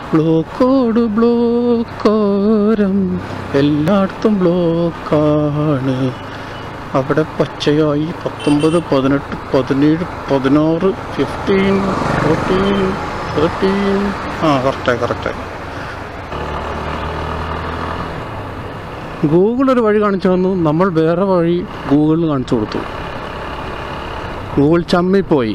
ബ്ലോക്കോട് ബ്ലോക്കോരം എല്ലായിടത്തും ബ്ലോക്കാണ് അവിടെ പച്ചയായി പത്തൊമ്പത് പതിനെട്ട് പതിനേഴ് പതിനാറ് ഫിഫ്റ്റീൻ ഫോർട്ടീൻ തേർട്ടീൻ ആ കറക്റ്റായി കറക്റ്റായി ഗൂഗിൾ ഒരു വഴി കാണിച്ചു തന്നു നമ്മൾ വേറെ വഴി ഗൂഗിളിൽ കാണിച്ചു കൊടുത്തു ഗൂഗിൾ ചമ്മിപ്പോയി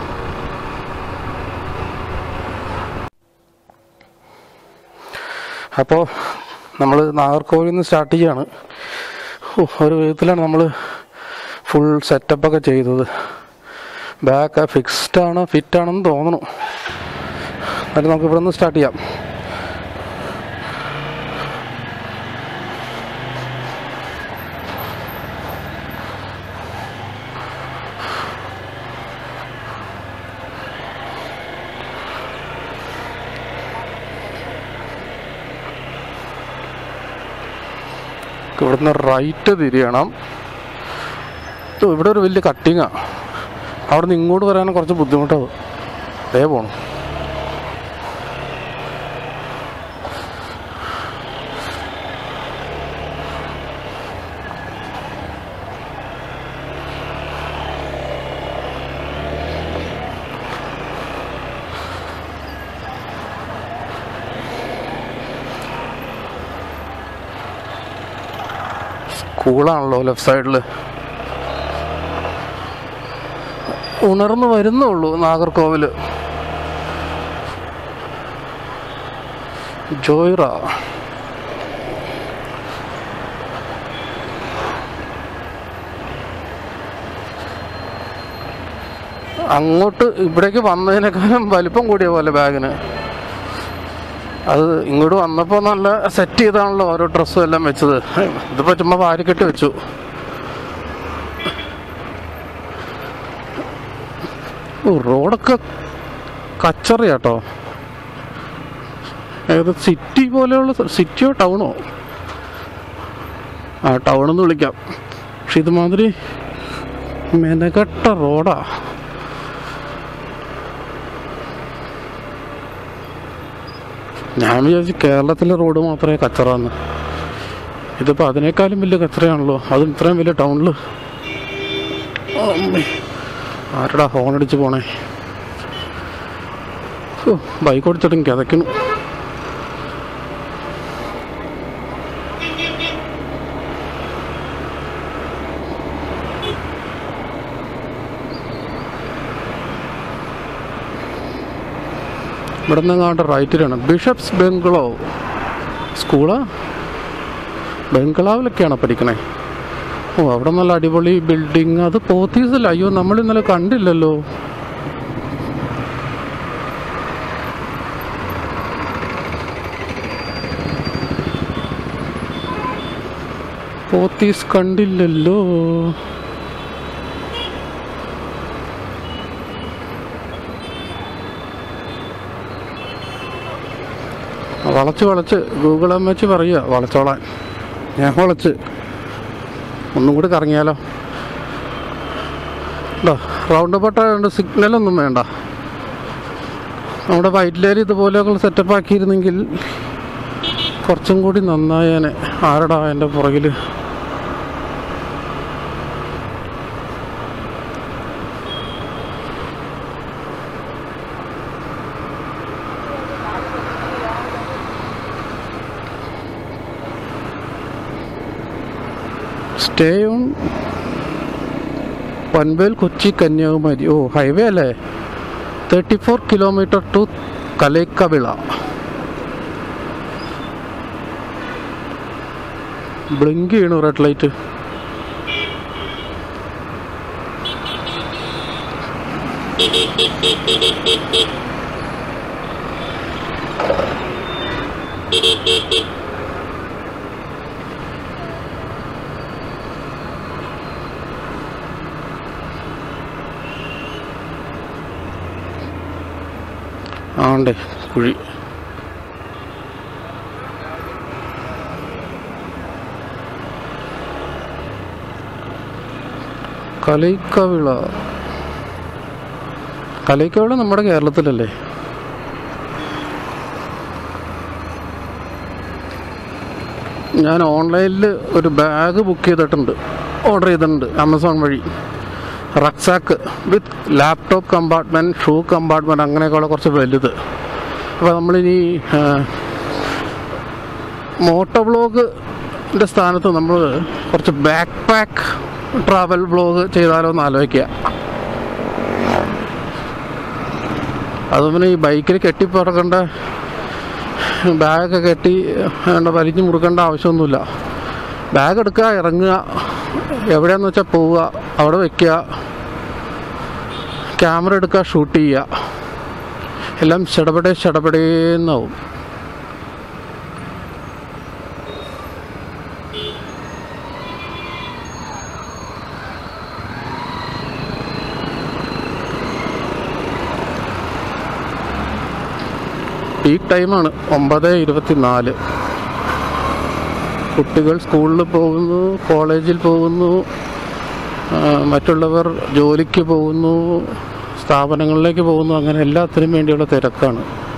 അപ്പോൾ നമ്മൾ നാഗർകോവിൽ നിന്ന് സ്റ്റാർട്ട് ചെയ്യാണ് ഹോ, ഒരു വിധത്തിലാണ് നമ്മൾ ഫുൾ സെറ്റപ്പൊക്കെ ചെയ്തത് ബാക്ക് ഫിക്സ്ഡ് ആണ് ഫിറ്റ് ആണെന്ന് തോന്നുന്നു എന്നിട്ട് നമുക്ക് ഇവിടെ നിന്ന് സ്റ്റാർട്ട് ചെയ്യാം ഇവിടുന്ന് റൈറ്റ് തിരിയണം ഇത് ഇവിടെ ഒരു വലിയ കട്ടിങ്ങാണ് അവിടെ നിന്ന് ഇങ്ങോട്ട് വരാൻ കുറച്ച് ബുദ്ധിമുട്ടാവും അതേ പോണം സ്കൂളാണല്ലോ ലെഫ്റ്റ് സൈഡിൽ ഉണർന്നു വരുന്നുള്ളൂ നാഗർകോവിൽ ജോയ്റ അങ്ങോട്ട് ഇവിടേക്ക് വന്നതിനേക്കാളും വലിപ്പം കൂടിയ പോലെ ബാഗിന് അത് ഇങ്ങോട്ട് വന്നപ്പോൾ നല്ല സെറ്റ് ചെയ്താണല്ലോ ഓരോ ഡ്രസ്സും എല്ലാം വെച്ചത് ഇതിപ്പോൾ ചുമ്മാ വാരിക്കെട്ടി വെച്ചു ഓ റോഡൊക്കെ കച്ചറിയാട്ടോ ഏകദേശം സിറ്റി പോലെയുള്ള സിറ്റിയോ ടൗണോ ആ ടൗണെന്ന് വിളിക്കാം പക്ഷെ ഇതുമാതിരി മെനകെട്ട റോഡാ ഞാൻ വിചാരിച്ചു കേരളത്തിലെ റോഡ് മാത്രമേ കച്ചറാന്ന് ഇതിപ്പോൾ അതിനേക്കാളും വലിയ കച്ചറയാണല്ലോ അതും ഇത്രയും വലിയ ടൗണിൽ ആരടാ ഹോൺ അടിച്ച് പോണേ ബൈക്ക് ഓടിച്ചിട്ടും കിതയ്ക്കുന്നു ഇവിടെ നിന്ന് അങ്ങോട്ട് റൈറ്റിലാണ് ബിഷപ്സ് ബംഗ്ലാവ് സ്കൂളാ ബംഗ്ലാവിലൊക്കെയാണോ പഠിക്കണേ ഓ അവിടെ നല്ല അടിപൊളി ബിൽഡിങ് അത് പോത്തീസല്ല അയ്യോ നമ്മൾ ഇന്നലെ കണ്ടില്ലല്ലോ പോത്തീസ് കണ്ടില്ലല്ലോ വളച്ച് വളച്ച് ഗൂഗിൾ എം വെച്ച് പറയുക വളച്ചോളാൻ ഞാൻ വളച്ച് ഒന്നും കൂടി കറങ്ങിയാലോ ഉണ്ടോ റൗണ്ട് ബട്ടായതുകൊണ്ട് സിഗ്നലൊന്നും വേണ്ട നമ്മുടെ വൈറ്റിലേരി ഇതുപോലെയൊക്കെ സെറ്റപ്പ് ആക്കിയിരുന്നെങ്കിൽ കുറച്ചും കൂടി നന്നായേനെ ആരടാ എൻ്റെ പുറകിൽ സ്റ്റേ ഓൺ പൻവേൽ കൊച്ചി കന്യാകുമാരി ഓ ഹൈവേ അല്ലേ thirty four kilometre to Kaliyakkavilai blink ചെയ്യണു റെഡ് ലൈറ്റ് ആണ്ടേ കുഴി കലൈക്കവിള കലൈക്കവിള നമ്മുടെ കേരളത്തിലല്ലേ ഞാൻ ഓൺലൈനിൽ ഒരു ബാഗ് ബുക്ക് ചെയ്തിട്ടുണ്ട് ഓർഡർ ചെയ്തിട്ടുണ്ട് ആമസോൺ വഴി rucksack with laptop compartment shoe compartment അങ്ങനെയൊക്കെയുള്ള കുറച്ച് വലുത് അപ്പോൾ നമ്മളിനി മോട്ടോ വ്ളോഗിൻ്റെ സ്ഥാനത്ത് നമ്മൾ കുറച്ച് ബാക്ക് പാക്ക് ട്രാവൽ വ്ളോഗ് ചെയ്താലോ എന്ന് ആലോചിക്കുക അത് പിന്നെ ഈ ബൈക്കിൽ കെട്ടിപ്പറക്കേണ്ട ബാഗൊക്കെ കെട്ടി വേണ്ട വലിഞ്ഞു മുറുക്കേണ്ട ആവശ്യമൊന്നുമില്ല ബാഗ് എടുക്കുക ഇറങ്ങുക എവിടെയാന്ന് വെച്ചാൽ പോവുക അവിടെ വെക്കുക ക്യാമറ എടുക്കുക ഷൂട്ട് ചെയ്യുക എല്ലാം ചടപടേ ചടപടേന്നാവും പീക്ക് ടൈമാണ് ഒമ്പത് ഇരുപത്തിനാല് കുട്ടികൾ സ്കൂളിൽ പോകുന്നു കോളേജിൽ പോകുന്നു ആ, മറ്റുള്ളവർ ജോലിക്ക് പോകുന്നു സ്ഥാപനങ്ങളിലേക്ക് പോകുന്നു അങ്ങനെ എല്ലാത്തിനും വേണ്ടിയുള്ള തിരക്കാണ്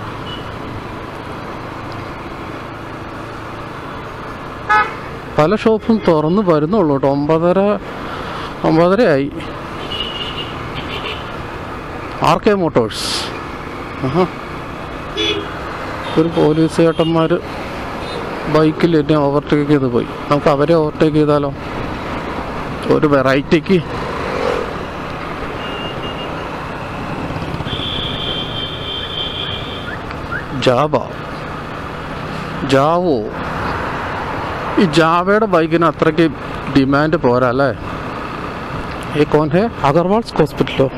പല ഷോപ്പും തുറന്ന് വരുന്നുള്ളൂ കേട്ടോ ഒമ്പതര ഒമ്പതര ആയി ആർ കെ മോട്ടോഴ്സ് ആഹാ ഒരു പോലീസ് ചേട്ടന്മാർ ബൈക്കിൽ എന്നെ ഓവർടേക്ക് ചെയ്ത് പോയി നമുക്ക് അവരെ ഓവർടേക്ക് ചെയ്താലോ ഒരു വെറൈറ്റിക്ക് ജാവ ജാവോ ഈ ജാവയുടെ ബൈക്കിന് അത്രയ്ക്ക് ഡിമാൻഡ് പോരാ അല്ലേ ഈ കോൻ ഹേ അഗർവാൾസ് ഹോസ്പിറ്റലോ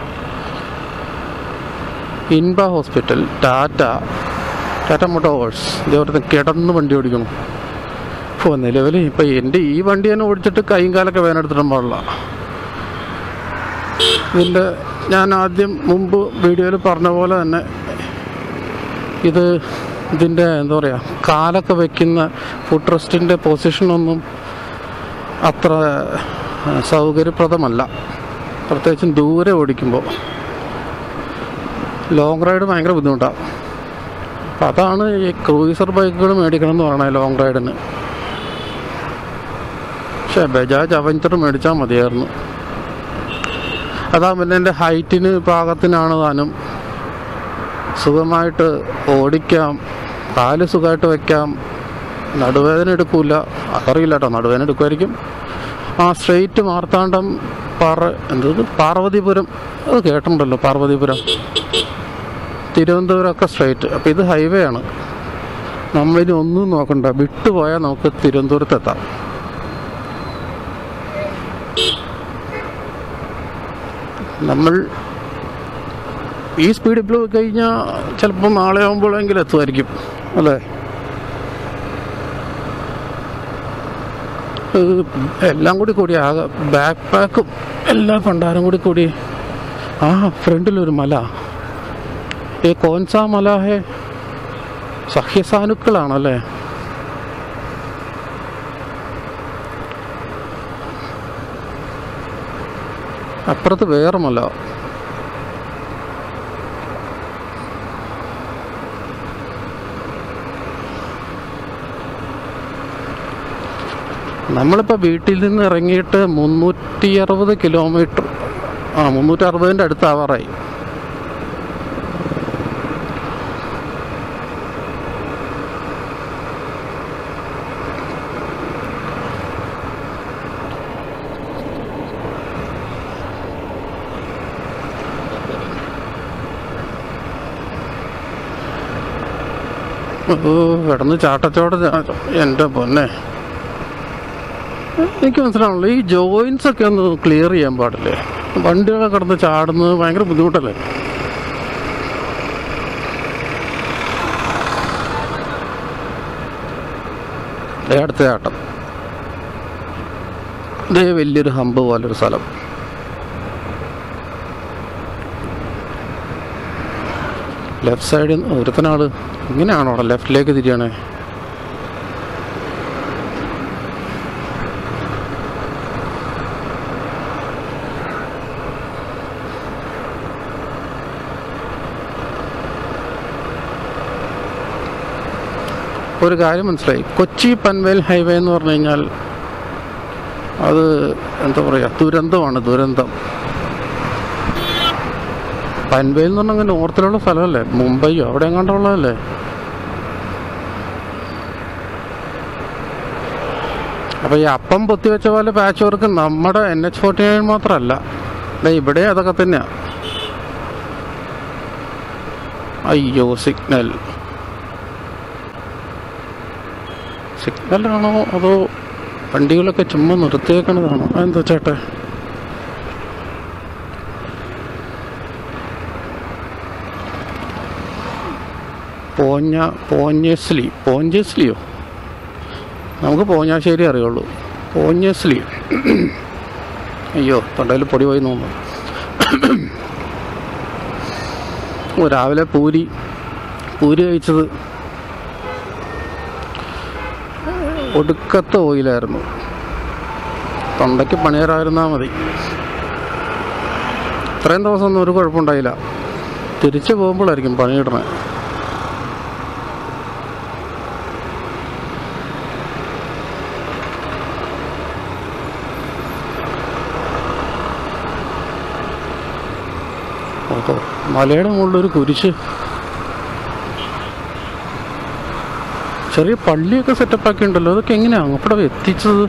ഇൻബ ഹോസ്പിറ്റൽ ടാറ്റ ടാറ്റ മോട്ടോഴ്സ് ഇതേപോലെ കിടന്ന് വണ്ടി ഓടിക്കണം ഇപ്പോൾ നിലവിൽ ഇപ്പം എൻ്റെ ഈ വണ്ടി തന്നെ ഓടിച്ചിട്ട് കൈയും കാലൊക്കെ വേനെടുത്തിടാൻ പാടില്ല ഇതിൻ്റെ ഞാൻ ആദ്യം മുമ്പ് വീഡിയോയിൽ പറഞ്ഞ പോലെ തന്നെ ഇത് ഇതിൻ്റെ എന്താ പറയുക കാലൊക്കെ വെക്കുന്ന ഫുഡ് റെസ്റ്റിൻ്റെ പൊസിഷനൊന്നും അത്ര ആ, സൗകര്യപ്രദമല്ല പ്രത്യേകിച്ചും ദൂരെ ഓടിക്കുമ്പോൾ ലോങ് റൈഡ് ഭയങ്കര ബുദ്ധിമുട്ടാണ് അപ്പം അതാണ് ഈ ക്രൂയിസർ ബൈക്കുകൾ മേടിക്കണം എന്ന് പറയണത് ലോങ് റൈഡിന് പക്ഷേ ബജാജ് അവഞ്ചർ മേടിച്ചാൽ മതിയായിരുന്നു അതാ പിന്നെ എൻ്റെ ഹൈറ്റിന് പാകത്തിനാണ് താനും സുഖമായിട്ട് ഓടിക്കാം കാല് സുഖമായിട്ട് വയ്ക്കാം നടുവേദന എടുക്കൂല അതറിയില്ല കേട്ടോ നടുവേദന എടുക്കുമായിരിക്കും ആ സ്ട്രെയിറ്റ് മാർത്താണ്ഡം പാറ എന്തത് പാർവതിപുരം അത് കേട്ടിട്ടുണ്ടല്ലോ പാർവതിപുരം തിരുവനന്തപുരം ഒക്കെ സ്ട്രെയിറ്റ് അപ്പോൾ ഇത് ഹൈവേ ആണ് നമ്മളിനി ഒന്നും നോക്കണ്ട വിട്ടുപോയാൽ നമുക്ക് തിരുവനന്തപുരത്ത് എത്താം നമ്മൾ ഈ സ്പീഡിൽ പോയി കഴിഞ്ഞാൽ ചിലപ്പോൾ നാളെ ആകുമ്പോഴെങ്കിലും എത്തുമായിരിക്കും അല്ലേ ഇത് എല്ലാം കൂടി കൂടി ആകെ ബാക്ക് പാക്കും എല്ലാ ഭണ്ഡാരം കൂടി കൂടി ആ ഫ്രണ്ടിലൊരു മല ഈ കോൻസ മല ഹേ സഹ്യസാനുക്കളാണല്ലേ അപ്പുറത്ത് വേറെ മല നമ്മളിപ്പോൾ വീട്ടിൽ നിന്ന് ഇറങ്ങിയിട്ട് മുന്നൂറ്റി അറുപത് കിലോമീറ്റർ ആ മുന്നൂറ്റി അറുപതിൻ്റെ അടുത്ത് ആവാറായി ഓ കിടന്ന് ചാട്ടച്ചോട് എൻ്റെ പൊന്നെ എനിക്ക് മനസ്സിലാവുള്ളൂ ഈ ജോയിൻസ് ഒക്കെ ഒന്ന് ക്ലിയർ ചെയ്യാൻ പാടില്ലേ വണ്ടികളൊക്കെ കിടന്ന് ചാടുന്നത് ഭയങ്കര ബുദ്ധിമുട്ടല്ലേ ദേ അടുത്ത ചാട്ടം ഇതേ വലിയൊരു ഹമ്പ് പോലൊരു സ്ഥലം ലെഫ്റ്റ് സൈഡിൽ ഒരുത്തനാള് ഇങ്ങനെയാണോ അവിടെ ലെഫ്റ്റിലേക്ക് തിരിയണേ ഒരു കാര്യം മനസ്സിലായി കൊച്ചി പൻവേൽ ഹൈവേ എന്ന് പറഞ്ഞു കഴിഞ്ഞാൽ അത് എന്താ പറയുക ദുരന്തമാണ് ദുരന്തം പൻവേൽ എന്ന് പറഞ്ഞാൽ നോർത്തിലുള്ള സ്ഥലമല്ലേ മുംബൈയോ അവിടെ എങ്ങാണ്ടുള്ളതല്ലേ അപ്പോൾ ഈ അപ്പം പൊത്തി വെച്ച പോലെ പാച്ച് വർക്ക് നമ്മുടെ എൻ എച്ച് ഫോർട്ടി നയൻ മാത്രമല്ല ദേ ഇവിടെ അതൊക്കെ തന്നെയാണ് അയ്യോ സിഗ്നൽ സിഗ്നലാണോ അതോ വണ്ടികളൊക്കെ ചുമ്മാ നിർത്തിയേക്കണതാണോ അതെന്താ ചേട്ടാ പോഞ്ഞ പോഞ്ഞസ്ലി പോഞ്ചസ്ലിയോ നമുക്ക് പോഞ്ഞാശ്ശേരി അറിയുള്ളൂ പോഞ്ഞസ്ലി അയ്യോ തൊണ്ടയിൽ പൊടി പോയി തോന്നുന്നു ഓ, രാവിലെ പൂരി പൂരി കഴിച്ചത് ഒടുക്കത്തെ ഓയിലായിരുന്നു തൊണ്ടയ്ക്ക് പണിയറായിരുന്നാൽ മതി ഇത്രയും ദിവസം ഒന്നും ഒരു കുഴപ്പമുണ്ടായില്ല തിരിച്ചു പോകുമ്പോഴായിരിക്കും പണിയിടണേ ഓഹോ മലയുടെ മുകളിലൊരു കുരിശ് ചെറിയ പള്ളിയൊക്കെ സെറ്റപ്പ് ആക്കി ഉണ്ടല്ലോ അതൊക്കെ എങ്ങനെയാണ് അവിടെ എത്തിച്ചത്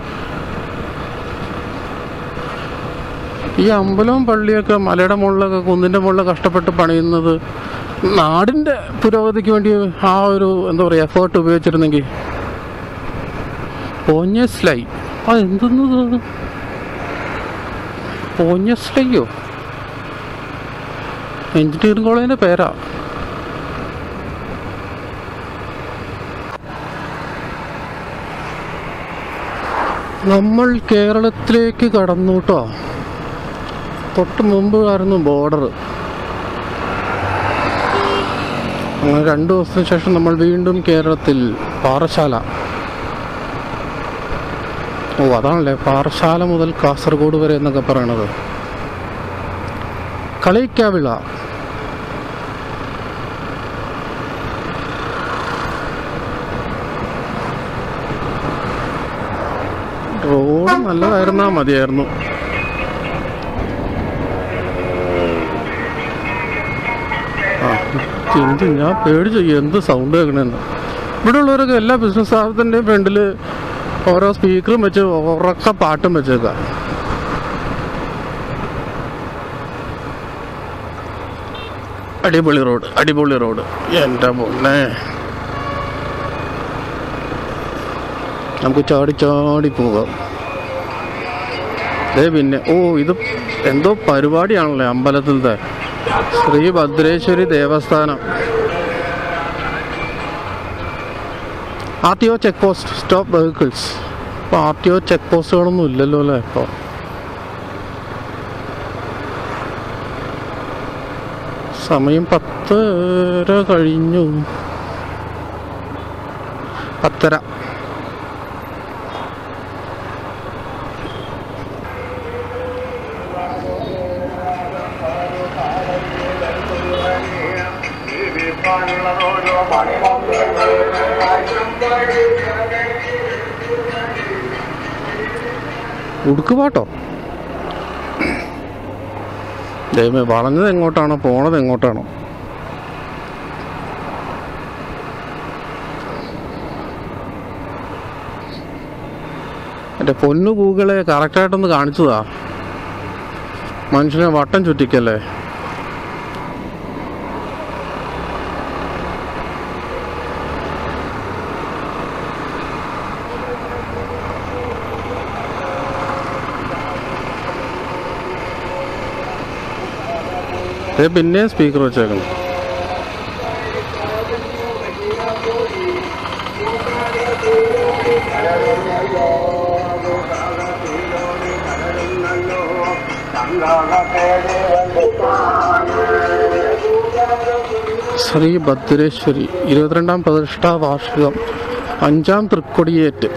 ഈ അമ്പലവും പള്ളിയൊക്കെ മലയുടെ മുകളിലൊക്കെ കുന്നിൻ്റെ മുകളിൽ കഷ്ടപ്പെട്ട് പണിയുന്നത് നാടിൻ്റെ പുരോഗതിക്ക് വേണ്ടി ആ ഒരു എന്താ പറയുക എഫേർട്ട് ഉപയോഗിച്ചിരുന്നെങ്കിൽ പോഞ്ഞസ്ലൈ ആ എന്തെന്നത് പോഞ്ഞസ്ലൈയോ എഞ്ചിനീയറിംഗ് കോളേജിൻ്റെ പേരാ നമ്മൾ കേരളത്തിലേക്ക് കടന്നു കേട്ടോ തൊട്ട് മുമ്പ് ആയിരുന്നു ബോർഡർ അങ്ങനെ രണ്ട് ദിവസത്തിന് ശേഷം നമ്മൾ വീണ്ടും കേരളത്തിൽ പാറശാല ഓ അതാണല്ലേ പാറശാല മുതൽ കാസർഗോഡ് വരെ എന്നൊക്കെ പറയണത് കളിക്കാവിള റോഡ് നല്ലതായിരുന്നാ മതിയായിരുന്നു ആ എന്ത് ഞാൻ പേടിച്ചു എന്ത് സൗണ്ട് കേൾക്കണെന്ന് ഇവിടെ ഉള്ളവരൊക്കെ എല്ലാ ബിസിനസ് സ്ഥാപനത്തിൻ്റെയും ഫ്രണ്ടിൽ ഓരോ സ്പീക്കറും വെച്ച് ഉറക്ക പാട്ടും വെച്ചേക്കാം അടിപൊളി റോഡ് അടിപൊളി റോഡ് എൻ്റെ പൊന്നെ നമുക്ക് ചാടി ചാടി പോകാം ദേ പിന്നെ ഓ ഇത് എന്തോ പരിപാടിയാണല്ലേ അമ്പലത്തിലത്തെ ശ്രീ ഭദ്രേശ്വരി ദേവസ്ഥാനം R T O check post stop vehicles ഇപ്പോൾ ആർ ടി ഒ ചെക്ക് പോസ്റ്റുകളൊന്നും ഇല്ലല്ലോ അല്ലേ ഇപ്പോൾ സമയം പത്തര കഴിഞ്ഞു പത്തര ഉടുക്കുപാട്ടോ ദൈവമേ വളഞ്ഞത് എങ്ങോട്ടാണോ പോണത് എങ്ങോട്ടാണോ എൻ്റെ പൊന്നു ഗൂഗിളെ കറക്റ്റായിട്ടൊന്ന് കാണിച്ചതാ മനുഷ്യനെ വട്ടം ചുറ്റിക്കല്ലേ ഏ പിന്നെ സ്പീക്കർ വെച്ചേക്കണം ശ്രീ ഭദ്രേശ്വരി ഇരുപത്തിരണ്ടാം പ്രതിഷ്ഠാ വാർഷികം അഞ്ചാം തൃക്കൊടിയേറ്റ്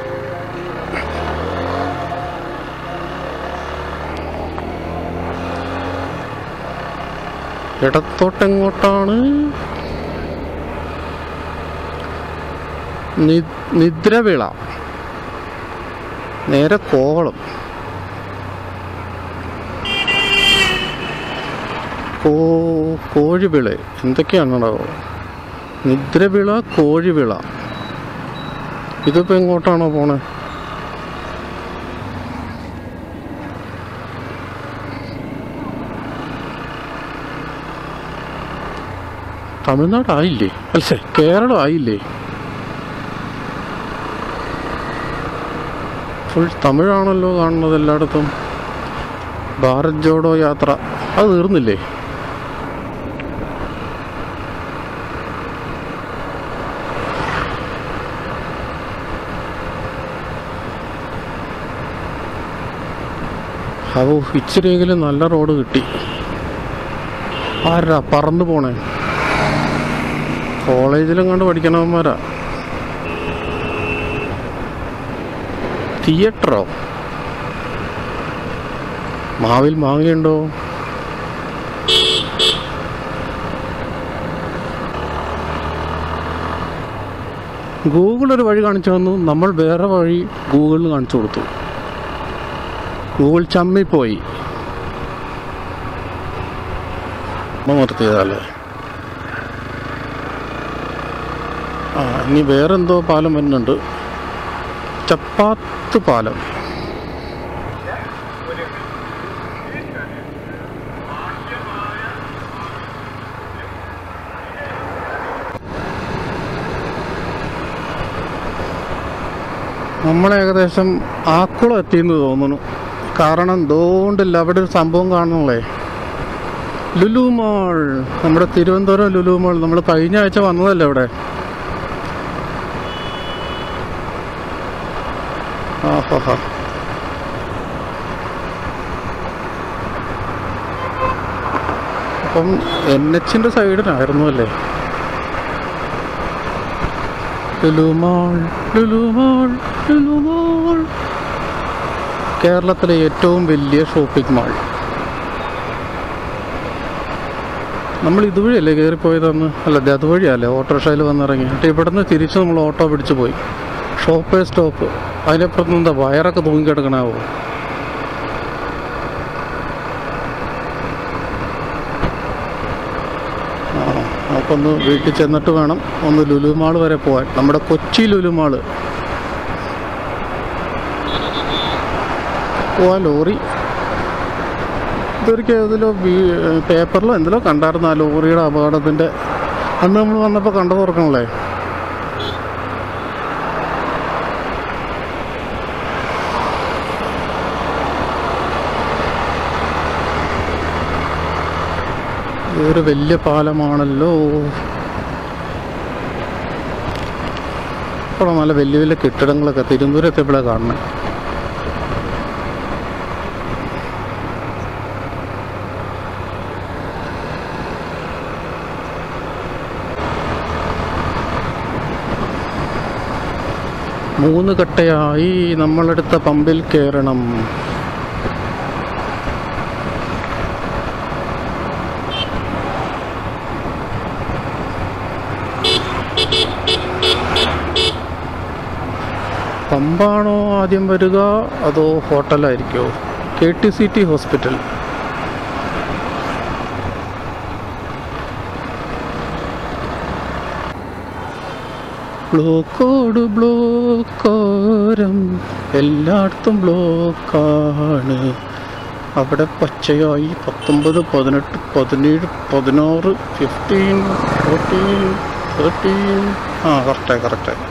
ഇടത്തോട്ടെങ്ങോട്ടാണ് നി- നിദ്രവിള നേരെ കോവളം കോ കോഴിവിള എന്തൊക്കെയാണോ നിദ്രവിള കോഴിവിള ഇതിപ്പോൾ എങ്ങോട്ടാണോ പോണേ തമിഴ്നാട് ആയില്ലേ അല്ലേ കേരളം ആയില്ലേ ഫുൾ തമിഴാണല്ലോ കാണുന്നത് എല്ലായിടത്തും ഭാരത് ജോഡോ യാത്ര അത് തീർന്നില്ലേ അവ ഇച്ചിരിയെങ്കിലും നല്ല റോഡ് കിട്ടി ആരാ പറന്നു പോണേ കോളേജിലും കണ്ട് പഠിക്കണവന്മാരാ തിയേറ്ററോ മാവിൽ മാങ്ങയുണ്ടോ ഗൂഗിൾ ഒരു വഴി കാണിച്ചു തന്നു നമ്മൾ വേറെ വഴി ഗൂഗിളിൽ കാണിച്ചു കൊടുത്തു ഗൂഗിൾ ചമ്മിപ്പോയി അമ്മ നിർത്തിയതല്ലേ ആ ഇനി വേറെന്തോ പാലം വരുന്നുണ്ട് ചപ്പാത്ത് പാലം നമ്മൾ ഏകദേശം ആക്കുളം എത്തിയെന്ന് തോന്നുന്നു കാരണം എന്തുകൊണ്ടില്ല അവിടെ ഒരു സംഭവം കാണണല്ലേ ലുലു മാൾ നമ്മുടെ തിരുവനന്തപുരം ലുലു മാൾ നമ്മൾ കഴിഞ്ഞ ആഴ്ച വന്നതല്ലേ ഇവിടെ ആഹാ അപ്പം എൻ എച്ചിൻ്റെ സൈഡിനായിരുന്നു അല്ലേ Lulu mall Lulu mall Lulu mall കേരളത്തിലെ ഏറ്റവും വലിയ ഷോപ്പിംഗ് മാൾ നമ്മൾ ഇതുവഴിയല്ലേ കയറിപ്പോയതെന്ന് അല്ല ഇത് അതുവഴിയല്ലേ ഓട്ടോറിക്ഷയിൽ വന്നിറങ്ങി എന്നിട്ട് ഇവിടുന്ന് തിരിച്ച് നമ്മൾ ഓട്ടോ പിടിച്ച് പോയി ഷോപ്പേ സ്റ്റോപ്പ് അതിനപ്പുറത്ത് എന്താ വയറൊക്കെ തൂങ്ങിക്കിടക്കണാവോ ആ നമുക്കൊന്ന് വീട്ടിൽ ചെന്നിട്ട് വേണം ഒന്ന് ലുലു മാൾ വരെ പോകാൻ നമ്മുടെ കൊച്ചി ലുലു മാള് പോവാ ലോറി ഇതൊരിക്കൽ ഏതിലോ പേപ്പറിലോ എന്തിലോ കണ്ടായിരുന്നു ആ ലോറിയുടെ അപകടത്തിൻ്റെ അന്ന് നമ്മൾ വന്നപ്പോൾ കണ്ടു തുറക്കണല്ലേ ഇതൊരു വലിയ പാലമാണല്ലോ ഇവിടെ നല്ല വലിയ വലിയ കെട്ടിടങ്ങളൊക്കെ തിരുവനന്തപുരത്ത് കാണണേ മൂന്ന് കട്ടയായി നമ്മളെടുത്ത പമ്പിൽ കയറണം പമ്പാണോ ആദ്യം വരിക അതോ ഹോട്ടലായിരിക്കോ K T C T hospital ബ്ലോക്കോട് ബ്ലോക്കാരം എല്ലായിടത്തും ബ്ലോക്കാണ് അവിടെ പച്ചയായി പത്തൊമ്പത് പതിനെട്ട് പതിനേഴ് പതിനാറ് ഫിഫ്റ്റീൻ ഫോർട്ടീൻ തേർട്ടീൻ ആ കറക്റ്റായി കറക്റ്റായി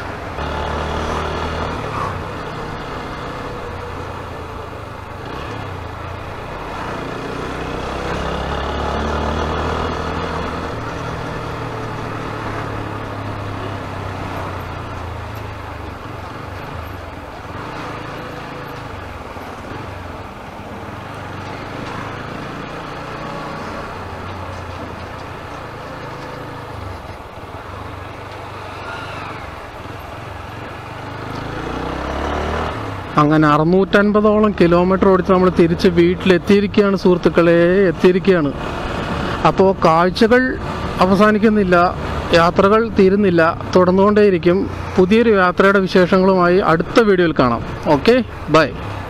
അങ്ങനെ അറുന്നൂറ്റൻപതോളം കിലോമീറ്റർ ഓടിച്ച് നമ്മൾ തിരിച്ച് വീട്ടിലെത്തിയിരിക്കുകയാണ് സുഹൃത്തുക്കളെ എത്തിയിരിക്കുകയാണ് അപ്പോൾ കാഴ്ചകൾ അവസാനിക്കുന്നില്ല യാത്രകൾ തീരുന്നില്ല തുടർന്നുകൊണ്ടേയിരിക്കും പുതിയൊരു യാത്രയുടെ വിശേഷങ്ങളുമായി അടുത്ത വീഡിയോയിൽ കാണാം ഓക്കെ ബൈ